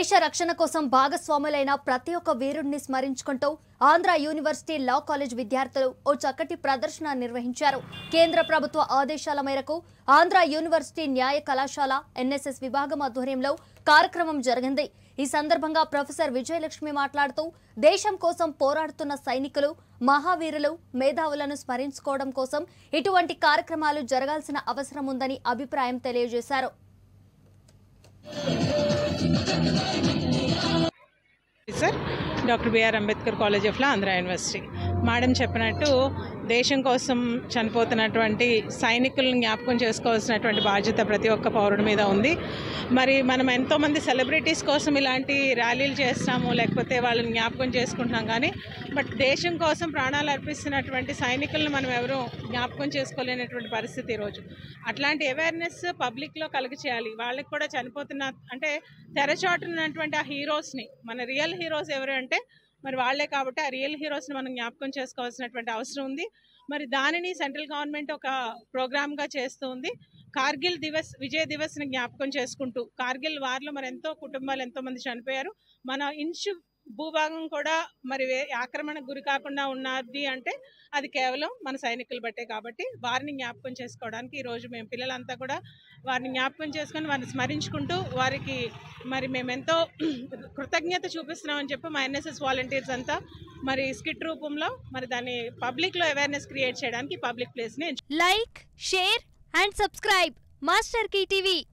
దేశ రక్షణ కోసం భాగస్వాములైన ప్రతి ఒక్క వీరుడిని స్మరించుకుంటూ ఆంధ్ర యూనివర్సిటీ లా కాలేజ్ విద్యార్థులు ఓ చక్కటి ప్రదర్శన నిర్వహించారు కేంద్ర ప్రభుత్వ ఆదేశాల మేరకు ఆంధ్ర యూనివర్సిటీ న్యాయ కళాశాల ఎన్ఎస్ఎస్ విభాగం ఆధ్వర్యంలో కార్యక్రమం జరిగింది ఈ సందర్భంగా ప్రొఫెసర్ విజయలక్ష్మి మాట్లాడుతూ దేశం కోసం పోరాడుతున్న సైనికులు మహావీరులు మేధావులను స్మరించుకోవడం కోసం ఇటువంటి కార్యక్రమాలు జరగాల్సిన అవసరం ఉందని అభిప్రాయం తెలియజేశారు sir doctor B R Ambedkar college of law Andhra university madam చెప్పినట్టు దేశం కోసం చనిపోతున్నటువంటి సైనికులను జ్ఞాపకం చేసుకోవాల్సినటువంటి బాధ్యత ప్రతి ఒక్క పౌరుడి మీద ఉంది మరి మనం ఎంతోమంది సెలబ్రిటీస్ కోసం ఇలాంటి ర్యాలీలు చేస్తాము లేకపోతే వాళ్ళని జ్ఞాపకం చేసుకుంటున్నాం కానీ బట్ దేశం కోసం ప్రాణాలు అర్పిస్తున్నటువంటి సైనికులను మనం ఎవరూ జ్ఞాపకం చేసుకోలేనటువంటి పరిస్థితి ఈరోజు అట్లాంటి అవేర్నెస్ పబ్లిక్లో కలిగి చేయాలి వాళ్ళకి కూడా చనిపోతున్న అంటే తెరచాటున్నటువంటి ఆ హీరోస్ని మన రియల్ హీరోస్ ఎవరు అంటే మరి వాళ్ళే కాబట్టి ఆ రియల్ హీరోస్ని మనం జ్ఞాపకం చేసుకోవాల్సినటువంటి అవసరం ఉంది మరి దానిని సెంట్రల్ గవర్నమెంట్ ఒక ప్రోగ్రామ్గా చేస్తూ ఉంది కార్గిల్ దివస్ విజయ్ దివస్ని జ్ఞాపకం చేసుకుంటూ కార్గిల్ వార్లో మరి ఎంతో కుటుంబాలు ఎంతో మంది చనిపోయారు మన ఇంచు భూభాగం కూడా మరి వే- ఆక్రమణకు గురి కాకుండా ఉన్నది అంటే అది కేవలం మన సైనికులు బట్టే కాబట్టి వారిని జ్ఞాపకం చేసుకోవడానికి ఈరోజు మేము పిల్లలంతా కూడా వారిని జ్ఞాపకం చేసుకొని వారిని స్మరించుకుంటూ వారికి మరి మేము ఎంతో కృతజ్ఞత చూపిస్తున్నామని చెప్పి మా ఎన్ఎస్ఎస్ వాలంటీర్స్ అంతా మరి స్కిట్ రూపంలో మరి దాన్ని పబ్లిక్లో అవేర్నెస్ క్రియేట్ చేయడానికి పబ్లిక్ ప్లేస్ని like share and subscribe Master TV